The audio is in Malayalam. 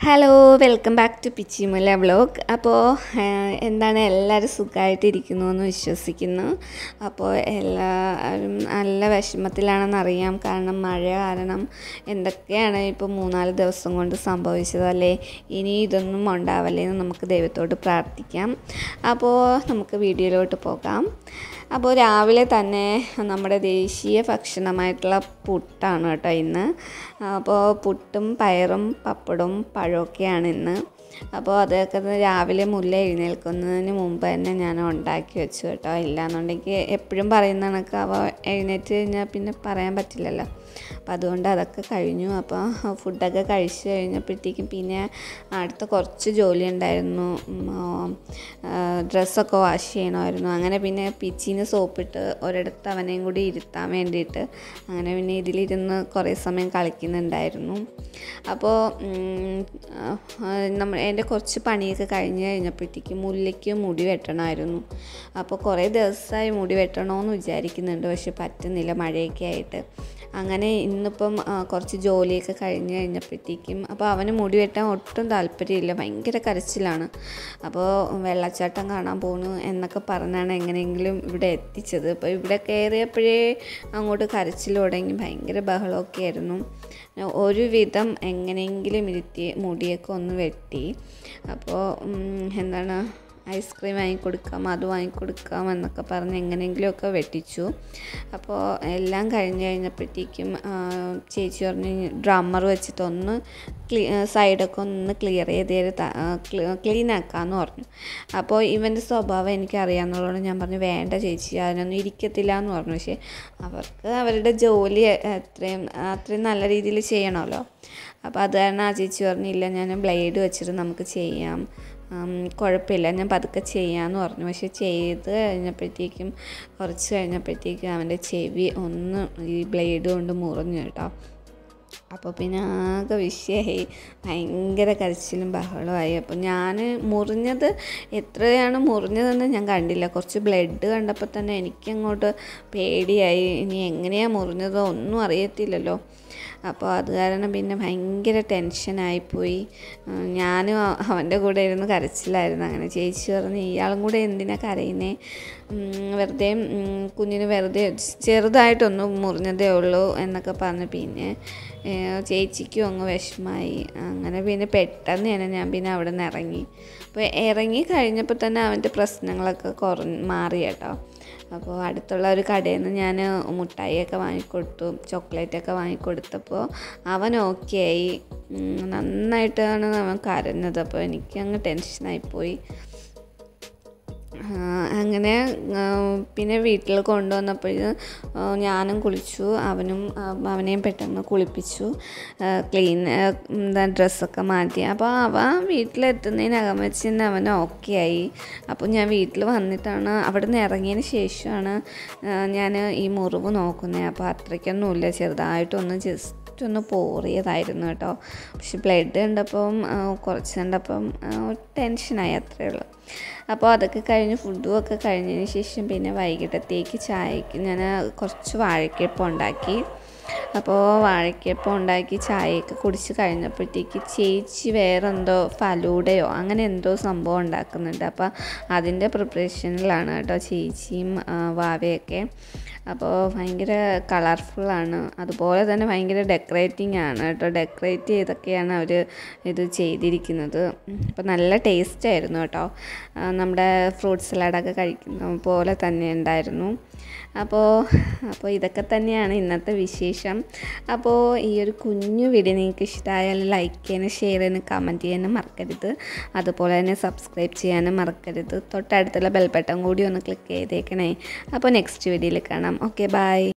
hello welcome back to Pichimula vlog അപ്പോൾ എന്താണ് എല്ലാവരും സുഖമായിട്ടിരിക്കുന്നു എന്ന് വിശ്വസിക്കുന്നു അപ്പോൾ എല്ലാവരും നല്ല വിഷമത്തിലാണെന്നറിയാം കാരണം മഴ കാരണം എന്തൊക്കെയാണ് ഇപ്പോൾ മൂന്നാല് ദിവസം കൊണ്ട് സംഭവിച്ചത് അല്ലേ ഇനി ഇതൊന്നും ഉണ്ടാവല്ലേ എന്ന് നമുക്ക് ദൈവത്തോട് പ്രാർത്ഥിക്കാം അപ്പോൾ നമുക്ക് വീഡിയോയിലോട്ട് പോകാം അപ്പോൾ രാവിലെ തന്നെ നമ്മുടെ ദേശീയ ഭക്ഷണമായിട്ടുള്ള പുട്ടാണ് കേട്ടോ ഇന്ന് അപ്പോൾ പുട്ടും പയറും പപ്പടവും പഴമൊക്കെയാണ് ഇന്ന് അപ്പോൾ അതൊക്കെ രാവിലെ മുല്ല എഴുന്നേൽക്കുന്നതിന് മുമ്പ് തന്നെ ഞാൻ ഉണ്ടാക്കി വെച്ചു കേട്ടോ ഇല്ലാന്നുണ്ടെങ്കിൽ എപ്പോഴും പറയുന്ന കണക്ക് അവ എഴുന്നേറ്റ് കഴിഞ്ഞാൽ പിന്നെ പറയാൻ പറ്റില്ലല്ലോ അപ്പോൾ അതുകൊണ്ട് അതൊക്കെ കഴിഞ്ഞു അപ്പോൾ ഫുഡൊക്കെ കഴിച്ച് കഴിഞ്ഞപ്പോഴത്തേക്കും പിന്നെ അടുത്ത കുറച്ച് ജോലി ഉണ്ടായിരുന്നു ഡ്രസ്സൊക്കെ വാഷ് ചെയ്യണമായിരുന്നു അങ്ങനെ പിന്നെ പിച്ചിന് സോപ്പിട്ട് ഒരിടത്ത് അവനെയും കൂടി ഇരുത്താൻ വേണ്ടിയിട്ട് അങ്ങനെ പിന്നെ ഇതിലിരുന്ന് കുറേ സമയം കളിക്കുന്നുണ്ടായിരുന്നു അപ്പോൾ നമ്മൾ എൻ്റെ കുറച്ച് പണിയൊക്കെ കഴിഞ്ഞ് കഴിഞ്ഞപ്പോഴത്തേക്കും മുല്ലയ്ക്ക് മുടി വെട്ടണമായിരുന്നു അപ്പോൾ കുറേ ദിവസമായി മുടി വെട്ടണമെന്ന് വിചാരിക്കുന്നുണ്ട് പക്ഷെ പറ്റുന്നില്ല മഴയൊക്കെ ആയിട്ട് അങ്ങനെ ഇന്നിപ്പം കുറച്ച് ജോലിയൊക്കെ കഴിഞ്ഞ് കഴിഞ്ഞപ്പോഴത്തേക്കും അപ്പോൾ അവന് മുടി വെട്ടാൻ ഒട്ടും താല്പര്യമില്ല ഭയങ്കര കരച്ചിലാണ് അപ്പോൾ വെള്ളച്ചാട്ടം കാണാൻ പോകുന്നു എന്നൊക്കെ പറഞ്ഞാണ് എങ്ങനെയെങ്കിലും ഇവിടെ എത്തിച്ചത് അപ്പോൾ ഇവിടെ കയറിയപ്പോഴേ അങ്ങോട്ട് കരച്ചിൽ തുടങ്ങി ഭയങ്കര ബഹളമൊക്കെ ആയിരുന്നു ഒരുവിധം എങ്ങനെയെങ്കിലും ഇരുത്തി മുടിയൊക്കെ ഒന്ന് വെട്ടി അപ്പോൾ എന്താണ് ഐസ്ക്രീം വാങ്ങിക്കൊടുക്കാം അത് വാങ്ങിക്കൊടുക്കാം എന്നൊക്കെ പറഞ്ഞ് എങ്ങനെയെങ്കിലുമൊക്കെ വെട്ടിച്ചു അപ്പോൾ എല്ലാം കഴിഞ്ഞ് കഴിഞ്ഞപ്പോഴത്തേക്കും ചേച്ചി പറഞ്ഞ് ഡ്രമ്മർ വെച്ചിട്ടൊന്ന് ക്ലീ സൈഡൊക്കെ ഒന്ന് ക്ലിയർ ചെയ്ത് ക്ലീൻ ആക്കാമെന്ന് പറഞ്ഞു അപ്പോൾ ഇവൻ്റെ സ്വഭാവം എനിക്കറിയാമെന്നുള്ളത് ഞാൻ പറഞ്ഞു വേണ്ട ചേച്ചി അതിനൊന്നും ഇരിക്കത്തില്ല എന്ന് പറഞ്ഞു പക്ഷേ അവർക്ക് അവരുടെ ജോലി അത്രയും അത്രയും നല്ല രീതിയിൽ ചെയ്യണമല്ലോ അപ്പോൾ അത് കാരണം ആ ചേച്ചി പറഞ്ഞില്ല ഞാൻ ബ്ലേഡ് വെച്ചിട്ട് നമുക്ക് ചെയ്യാം കുഴപ്പമില്ല ഞാൻ പതുക്കെ ചെയ്യാമെന്ന് പറഞ്ഞു പക്ഷെ ചെയ്ത് കഴിഞ്ഞപ്പോഴത്തേക്കും കുറച്ച് കഴിഞ്ഞപ്പോഴത്തേക്കും അവൻ്റെ ചെവി ഒന്ന് ഈ ബ്ലേഡ് കൊണ്ട് മുറിഞ്ഞു കേട്ടോ അപ്പോൾ പിന്നെ ആകെ വിഷയമായി ഭയങ്കര കരച്ചിലും ബഹളമായി അപ്പോൾ ഞാൻ മുറിഞ്ഞത് എത്രയാണ് മുറിഞ്ഞതെന്ന് ഞാൻ കണ്ടില്ല കുറച്ച് ബ്ലഡ് കണ്ടപ്പോൾ തന്നെ എനിക്കങ്ങോട്ട് പേടിയായി ഇനി എങ്ങനെയാണ് മുറിഞ്ഞതോ ഒന്നും അറിയത്തില്ലല്ലോ അപ്പോൾ അത് കാരണം പിന്നെ ഭയങ്കര ടെൻഷനായിപ്പോയി ഞാനും അവൻ്റെ കൂടെ ഇരുന്ന് കരച്ചിലായിരുന്നു അങ്ങനെ ചേച്ചി പറഞ്ഞ് ഇയാളും കൂടെ എന്തിനാ കരയുന്നേ വെറുതെ കുഞ്ഞിന് വെറുതെ ചെറുതായിട്ടൊന്നും മുറിഞ്ഞതേ ഉള്ളൂ എന്നൊക്കെ പറഞ്ഞ് പിന്നെ ചേച്ചിക്കും അങ്ങ് വിഷമായി അങ്ങനെ പിന്നെ പെട്ടെന്ന് തന്നെ ഞാൻ പിന്നെ അവിടെ നിന്ന് ഇറങ്ങി അപ്പോൾ ഇറങ്ങി കഴിഞ്ഞപ്പോൾ തന്നെ അവൻ്റെ പ്രശ്നങ്ങളൊക്കെ കുറഞ്ഞ് മാറി കേട്ടോ അപ്പോൾ അടുത്തുള്ള ഒരു കടയിൽ നിന്ന് ഞാൻ മുട്ടായിയൊക്കെ വാങ്ങിക്കൊടുത്തു ചോക്ലേറ്റൊക്കെ വാങ്ങിക്കൊടുത്തപ്പോൾ അവൻ ഓക്കെ ആയി നന്നായിട്ടാണ് അവൻ കരഞ്ഞത് അപ്പോൾ എനിക്ക് അങ്ങ് ടെൻഷനായിപ്പോയി അങ്ങനെ പിന്നെ വീട്ടിൽ കൊണ്ടുവന്നപ്പോൾ ഞാനും കുളിച്ചു അവനും അവനെയും പെട്ടെന്ന് കുളിപ്പിച്ചു ക്ലീൻ എന്താ ഡ്രസ്സൊക്കെ മാറ്റി അപ്പോൾ അവ വീട്ടിലെത്തുന്നതിനകം വെച്ച് തന്നെ അവൻ ഓക്കെ ആയി അപ്പോൾ ഞാൻ വീട്ടിൽ വന്നിട്ടാണ് അവിടെ നിന്ന് ഇറങ്ങിയതിന് ശേഷമാണ് ഞാൻ ഈ മുറിവ് നോക്കുന്നത് അപ്പോൾ അത്രയ്ക്കൊന്നുമില്ല ചെറുതായിട്ടൊന്ന് ജസ്റ്റ് ഒന്ന് പോറിയതായിരുന്നു കേട്ടോ പക്ഷെ ബ്ലഡ് കണ്ടപ്പം കുറച്ച് കണ്ടപ്പം ടെൻഷനായി അത്രയേ ഉള്ളൂ അപ്പോൾ അതൊക്കെ കഴിഞ്ഞ് ഫുഡും ഒക്കെ കഴിഞ്ഞതിന് ശേഷം പിന്നെ വൈകിട്ടത്തേക്ക് ചായക്ക് ഞാൻ കുറച്ച് വാഴക്കപ്പം ഉണ്ടാക്കി അപ്പോൾ വാഴക്കപ്പം ഉണ്ടാക്കി ചായയൊക്കെ കുടിച്ച് കഴിഞ്ഞപ്പോഴത്തേക്ക് ചേച്ചി വേറെന്തോ ഫലൂടയോ അങ്ങനെ എന്തോ സംഭവം ഉണ്ടാക്കുന്നുണ്ട് അപ്പോൾ അതിൻ്റെ പ്രിപ്പറേഷനിലാണ് കേട്ടോ ചേച്ചിയും വാവയൊക്കെ അപ്പോൾ ഭയങ്കര കളർഫുള്ളാണ് അതുപോലെ തന്നെ ഭയങ്കര ഡെക്കറേറ്റിംഗ് ആണ് കേട്ടോ ഡെക്കറേറ്റ് ചെയ്തൊക്കെയാണ് അവർ ഇത് ചെയ്തിരിക്കുന്നത് അപ്പോൾ നല്ല ടേസ്റ്റ് ആയിരുന്നു കേട്ടോ നമ്മുടെ ഫ്രൂട്ട് സലാഡൊക്കെ കഴിക്കുന്ന പോലെ തന്നെ ഉണ്ടായിരുന്നു അപ്പോൾ അപ്പോൾ ഇതൊക്കെ തന്നെയാണ് ഇന്നത്തെ വിശേഷം അപ്പോൾ ഈ ഒരു കുഞ്ഞു വീഡിയോ നിങ്ങൾക്ക് ഇഷ്ടമായാൽ ലൈക്ക് ചെയ്യാനും ഷെയർ ചെയ്യാനും കമൻറ്റ് ചെയ്യാനും മറക്കരുത് അതുപോലെ തന്നെ സബ്സ്ക്രൈബ് ചെയ്യാനും മറക്കരുത് തൊട്ടടുത്തുള്ള ബെൽബട്ടൺ കൂടി ഒന്ന് ക്ലിക്ക് ചെയ്തേക്കണേ അപ്പോൾ നെക്സ്റ്റ് വീഡിയോയിൽ കാണാം ഓക്കെ ബൈ